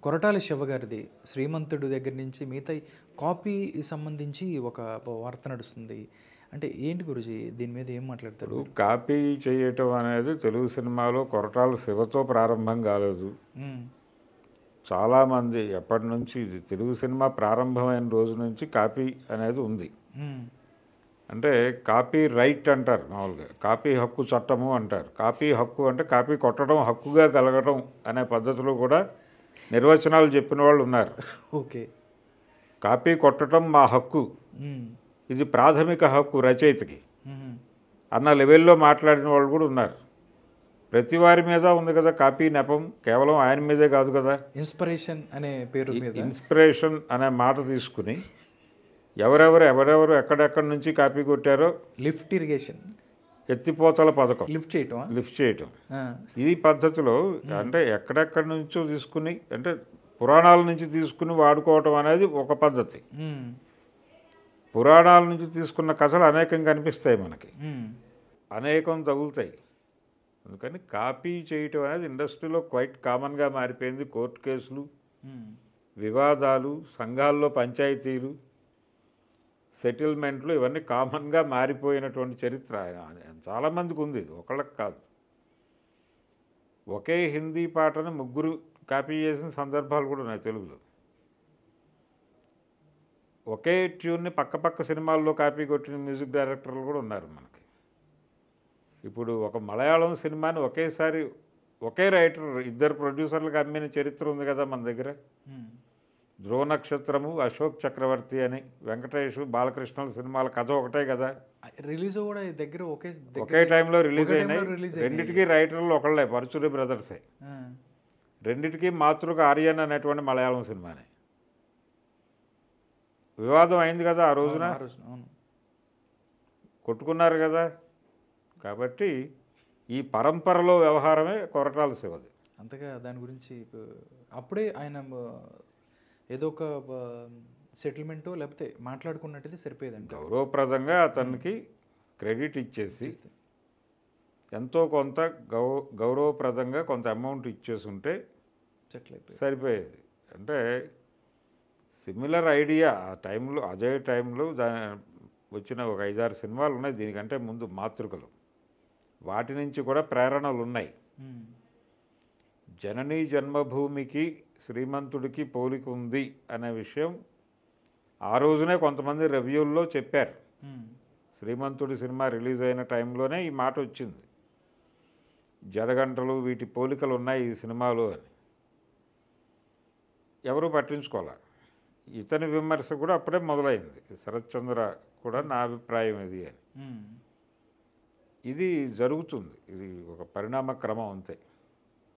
కొరటాల శివ గారిది శ్రీమంతుడు దగ్గర నుంచి మిగతా కాపీ సంబంధించి ఒక వార్త నడుస్తుంది అంటే ఏంటి గురుజీ దీని మీద ఏం మాట్లాడతారు ఇప్పుడు కాపీ చేయటం అనేది తెలుగు సినిమాలో కొరటాల శివతో ప్రారంభం కాలేదు మ్మ్. చాలామంది ఎప్పటి నుంచి ఇది తెలుగు సినిమా ప్రారంభమైన రోజు నుంచి కాపీ అనేది ఉంది మ్మ్. అంటే కాపీ రైట్ అంటారు మామూలుగా కాపీ హక్కు చట్టము అంటారు కాపీ హక్కు అంటే కాపీ కొట్టడం హక్కుగా కలగడం అనే పద్ధతిలో కూడా నిర్వచనాలు చెప్పిన వాళ్ళు ఉన్నారు ఓకే కాపీ కొట్టడం మా హక్కు మ్మ్. ఇది ప్రాథమిక హక్కు రచయితకి మ్మ్. అన్న లెవెల్లో మాట్లాడిన వాళ్ళు కూడా ఉన్నారు ప్రతి వారి మీద ఉంది కదా కాపీ నెపం కేవలం ఆయన మీదే కాదు కదా ఇన్స్పిరేషన్ అనే పేరు మీద ఇన్స్పిరేషన్ అనే మాట తీసుకుని ఎవరెవరు ఎవరెవరు ఎక్కడెక్కడి నుంచి కాపీ కొట్టారో లిఫ్ట్ ఇరిగేషన్ ఎత్తిపోతల పథకం లిఫ్ట్ చేయటం లిఫ్ట్ చేయటం ఈ పద్ధతిలో అంటే ఎక్కడెక్కడి నుంచో తీసుకుని అంటే పురాణాల నుంచి తీసుకుని వాడుకోవటం అనేది ఒక పద్ధతి పురాణాల నుంచి తీసుకున్న కథలు అనేకం కనిపిస్తాయి మనకి అనేకం తగులుతాయి అందుకని కాపీ చేయటం అనేది ఇండస్ట్రీలో క్వైట్ కామన్గా మారిపోయింది కోర్టు కేసులు వివాదాలు సంఘాల్లో పంచాయతీలు సెటిల్మెంట్లు ఇవన్నీ కామన్గా మారిపోయినటువంటి చరిత్ర ఆయన- చాలామందికి ఉంది ఇది ఒకళ్ళకి కాదు ఒకే హిందీ పాటను ముగ్గురు కాపీ చేసిన సందర్భాలు కూడా ఉన్నాయి తెలుగులో ఒకే ట్యూన్ని పక్క పక్క సినిమాల్లో కాపీ కొట్టిన మ్యూజిక్ డైరెక్టర్లు కూడా ఉన్నారు మనకి ఇప్పుడు ఒక మలయాళం సినిమాని ఒకేసారి ఒకే రైటర్ ఇద్దరు ప్రొడ్యూసర్లకు అమ్మిన చరిత్ర ఉంది కదా మన దగ్గర ధ్రువ నక్షత్రము అశోక్ చక్రవర్తి అని వెంకటేష్ బాలకృష్ణ సినిమాల కథ ఒకటే కదా రిలీజ్ కూడా ఈ దగ్గర ఒకే దగ్గర- ఒకే టైంలో రిలీజ్ ఒకే అయినాయి టైంలో రిలీజ్ అయినాయి. రెండిటికి రైటర్లు ఒకళ్ళే పరచురి బ్రదర్సే ఆ, రెండిటికి మాతృక ఆర్యన్ అనేటువంటి మలయాళం సినిమానే వివాదం అయింది కదా ఆ రోజున ఆ రోజున, అవును కొట్టుకున్నారు కదా కాబట్టి ఈ పరంపరలో వ్యవహారమే కొరటాల శివది అంతగా దాని గురించి ఆ, అప్పుడే ఆయన ఆ, ఏదో ఒక సెటిల్మెంట్ లేకపోతే మాట్లాడుకున్నట్టుది సరిపోయేదంట గౌరవప్రదంగా అతనికి క్రెడిట్ ఇచ్చేసి ఎంతో కొంత గౌ గౌరవప్రదంగా కొంత అమౌంట్ ఇచ్చేసి ఉంటే సెటిల్ అయిపోయి సరిపోయేది అంటే సిమిలర్ ఐడియా ఆ టైంలో అదే టైంలో దా వచ్చిన ఒక ఐదారు సినిమాలు ఉన్నాయి దీనికంటే ముందు మాతృకలు వాటి నుంచి కూడా ప్రేరణలు ఉన్నాయి ఉమ్, జననీ జన్మభూమికి శ్రీమంతుడికి పోలిక ఉంది అనే విషయం ఆ రోజునే కొంతమంది రివ్యూల్లో చెప్పారు ఉమ్, శ్రీమంతుడి సినిమా రిలీజ్ అయిన టైంలోనే ఈ మాట వచ్చింది జడగంటలు వీటి పోలికలు ఉన్నాయి ఈ సినిమాలో అని ఎవరు పట్టించుకోలే ఇతని విమర్శ కూడా అప్పుడే మొదలైంది శరత్చంద్ర కూడా నా అభిప్రాయం ఇది అని ఉమ్. ఇది జరుగుతుంది ఇది ఒక పరిణామ క్రమం అంతే